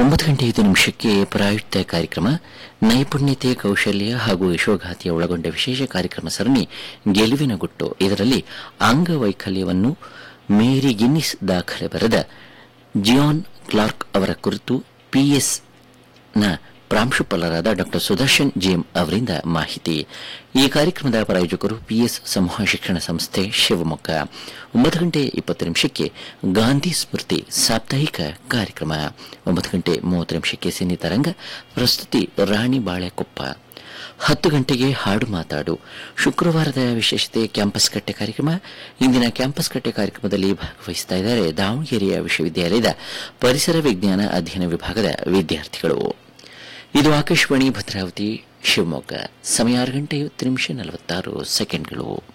ಒಂಬತ್ತು ಗಂಟೆ ಐದು ನಿಮಿಷಕ್ಕೆ ಪ್ರಾಯುಕ್ತ ಕಾರ್ಯಕ್ರಮ ನೈಪುಣ್ಯತೆ ಕೌಶಲ್ಯ ಹಾಗೂ ಯಶೋಗಾತಿಯ ಒಳಗೊಂಡ ವಿಶೇಷ ಕಾರ್ಯಕ್ರಮ ಸರಣಿ ಗೆಲುವಿನ ಗುಟ್ಟು ಇದರಲ್ಲಿ ಅಂಗವೈಕಲ್ಯವನ್ನು ಮೇರಿ ಗಿನ್ನಿಸ್ ದಾಖಲೆ ಬರೆದ ಜಿಯಾನ್ ಕ್ಲಾರ್ಕ್ ಅವರ ಕುರಿತು ಪಿಎಸ್ ನ ಪ್ರಾಂಶುಪಾಲರಾದ ಡಾಕ್ಟರ್ ಸುದರ್ಶನ್ ಜಿಎಂ ಅವರಿಂದ ಮಾಹಿತಿ ಈ ಕಾರ್ಯಕ್ರಮದ ಪ್ರಾಯೋಜಕರು ಪಿಎಸ್ ಸಮೂಹ ಶಿಕ್ಷಣ ಸಂಸ್ಥೆ ಶಿವಮೊಗ್ಗ ಒಂಬತ್ತು ಗಂಟೆ ಇಪ್ಪತ್ತು ನಿಮಿಷಕ್ಕೆ ಗಾಂಧಿ ಸ್ಮೃತಿ ಸಾಪ್ತಾಹಿಕ ಕಾರ್ಯಕ್ರಮ ಒಂಬತ್ತು ಗಂಟೆ ಮೂವತ್ತು ನಿಮಿಷಕ್ಕೆ ಸಿನಿ ತರಂಗ ಪ್ರಸ್ತುತಿ ರಾಣಿ ಬಾಳೆಕೊಪ್ಪ ಹತ್ತು ಗಂಟೆಗೆ ಹಾಡು ಮಾತಾಡು ಶುಕ್ರವಾರದ ವಿಶೇಷತೆ ಕ್ಯಾಂಪಸ್ ಕಟ್ಟೆ ಕಾರ್ಯಕ್ರಮ ಇಂದಿನ ಕ್ಯಾಂಪಸ್ ಕಟ್ಟೆ ಕಾರ್ಯಕ್ರಮದಲ್ಲಿ ಭಾಗವಹಿಸ್ತಾ ಇದ್ದಾರೆ ದಾವಣಗೆರೆಯ ವಿಶ್ವವಿದ್ಯಾಲಯದ ಪರಿಸರ ವಿಜ್ಞಾನ ಅಧ್ಯಯನ ವಿಭಾಗದ ವಿದ್ಯಾರ್ಥಿಗಳು ಇದು ಆಕಾಶವಾಣಿ ಭದ್ರಾವತಿ ಶಿವಮೊಗ್ಗ ಸಮಯ ಆರು ಗಂಟೆ ಐವತ್ತು ನಿಮಿಷ ನಲವತ್ತಾರು ಸೆಕೆಂಡ್ಗಳು